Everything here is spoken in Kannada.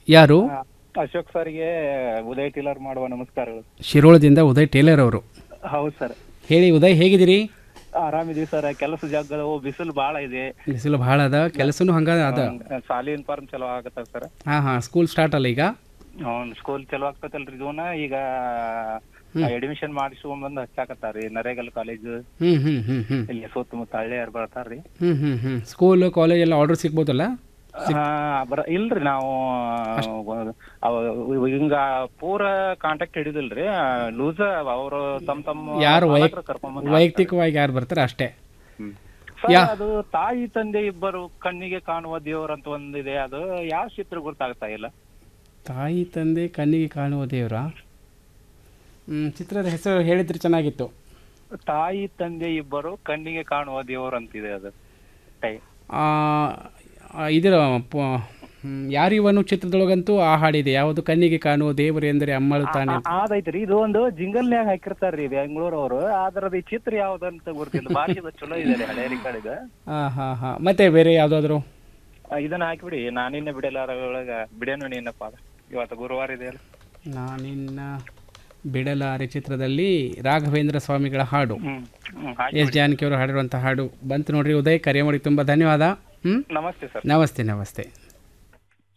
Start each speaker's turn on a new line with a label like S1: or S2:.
S1: ಯಾರು
S2: ಅಶೋಕ್ ಸರ್ಗೆ ಉದಯ್ ಟೀಲರ್ ಮಾಡುವ ನಮಸ್ಕಾರಗಳು
S1: ಶಿರೋಳದಿಂದ ಉದಯ್ ಟೇಲರ್ ಅವರು
S2: ಹೌದು ಸರ್
S1: ಹೇಳಿ ಉದಯ್ ಹೇಗಿದ್ದೀರಿ
S2: ಆರಾಮಿದೀವಿ ಸರ್ ಕೆಲಸ ಜಾಗಗಳು ಬಿಸಿಲು ಭಾಳ ಇದೆ
S1: ಬಿಸಿಲು ಭಾಳ ಅದ ಕೆಲಸನೂ ಹಂಗ ಅದ
S2: ಸಾಲಿ ಇನ್ಫಾರ್ಮ್ ಚಲೋ ಆಗತ್ತ ಸರ್
S1: ಹಾಂ ಹಾಂ ಸ್ಕೂಲ್ ಸ್ಟಾರ್ಟ್ ಅಲ್ಲ ಈಗ
S2: ಅವ್ನ್ ಸ್ಕೂಲ್ ಚಲೋ ಆಗ್ತೈತಲ್ರಿ ಜೂನ ಈಗ ಅಡ್ಮಿಷನ್ ಮಾಡಿಸ್ಕೊಂಬಂದು ಹಚ್ಚಾಕತ್ತಾರ್ರಿ ನರೇಗಲ್ ಕಾಲೇಜ್
S1: ಹ್ಞೂ ಹ್ಞೂ ಹ್ಞೂ ಹ್ಞೂ
S2: ಇಲ್ಲಿ ಸುತ್ತಮುತ್ತ ಹಳ್ಳಿಯರ್ ಬರ್ತಾರ್ರಿ
S1: ಹ್ಞೂ ಹ್ಞೂ ಹ್ಞೂ ಸ್ಕೂಲು ಕಾಲೇಜ್ ಎಲ್ಲ ಆರ್ಡರ್ ಸಿಗ್ಬೋದಲ್ಲ
S2: ಆ, ಬರ ಇಲ್ರಿ ನಾವು ಅವ ಹಿಂಗ ಪೂರ ಕಾಂಟ್ಯಾಕ್ಟ್ ಹಿಡಿದಿಲ್ರಿ ಲೂಸ್ ಅವರು ತಮ್ಮ ತಮ್ಮ
S1: ಯಾರು ವೈಯಕ್
S2: ಮಾಲಕ್ರು ಕರ್ಕೊಂಬಂದ್
S1: ವೈಯಕ್ತಿಕವಾಗಿ ಯಾರು ಬರ್ತಾರೆ ಅಷ್ಟೇ
S2: ಸರ್, ಅದು ತಾಯಿ ತಂದೆ ಇಬ್ಬರು ಕಣ್ಣಿಗೆ ಕಾಣುವ ದೇವರಂತ ಒಂದಿದೆ ಅದು ಯಾವ ಚಿತ್ರ ಗೊತ್ತಾಗ್ತಾ ಇಲ್ಲ
S1: ತಾಯಿ ತಂದೆ ಕಣ್ಣಿಗೆ ಕಾಣುವ ದೇವರ ಚಿತ್ರದ ಹೆಸರು ಹೇಳಿದ್ರೆ ಚೆನ್ನಾಗಿತ್ತು
S2: ತಾಯಿ ತಂದೆ ಇಬ್ಬರು ಕಣ್ಣಿಗೆ ಕಾಣುವ ದೇವರಂತಿದೆ ಅದು ಟೈ
S1: ಆ, ಆ, ಇದರ ಪ- ಹ್ಮ್, ಯಾರಿವನು ಚಿತ್ರದೊಳಗಂತೂ ಆ ಹಾಡಿದೆ ಯಾವುದು ಕಣ್ಣಿಗೆ ಕಾಣುವ ದೇವರು ಎಂದರೆ ಅಮ್ಮಳು ತಾನೆ ಅಂತ.
S2: ಅದೈತ್ರಿ ಇದು ಒಂದು ಜಿಂಗಲ್ನ್ಯಾಗ ಹಾಕಿರ್ತಾರ್ರಿ ಬೆಂಗಳೂರು ಅವರು ಅದ್ರದ್ದು ಈ ಚಿತ್ರ ಯಾವ್ದಂತ ಗೊತ್ತಿಲ್ಲ ಬಾರಿ ಇದು ಚಲೋ ಇದೆ ರೀ ಹಳೆ ರೆಕಾರ್ಡ್ ಇದು
S1: ಹಾ ಹಾ ಹಾ ಮತ್ತೆ ಬೇರೆ ಯಾವುದಾದ್ರು
S2: ಆ, ಇದನ್ನ ಹಾಕಿಬಿಡಿ ನಾನಿನ್ನ ಬಿಡಲಾರ ಒಳಗ ಬಿಡೇನು ನೀನಪ್ಪ ಅದು. ಇವತ್ತು ಗುರುವಾರ ಇದೆ ಅಲ್ಲ
S1: ನಾನಿನ್ನ ಬಿಡಲಾರೆ ಚಿತ್ರದಲ್ಲಿ ರಾಘವೇಂದ್ರ ಸ್ವಾಮಿಗಳ ಹಾಡು
S2: ಹ್ಮ್ ಹ್ಮ್
S1: ಎಸ್ ಜಾನಕಿ ಅವರು ಹಾಡಿರುವಂಥ ಹಾಡು ಬಂತು ನೋಡ್ರಿ ಉದಯ್ ಕರೆ ಮಾಡಿ ತುಂಬ ಧನ್ಯವಾದ ಹ್ಞೂ
S2: ನಮಸ್ತೆ ಸರ್
S1: ನಮಸ್ತೆ ನಮಸ್ತೆ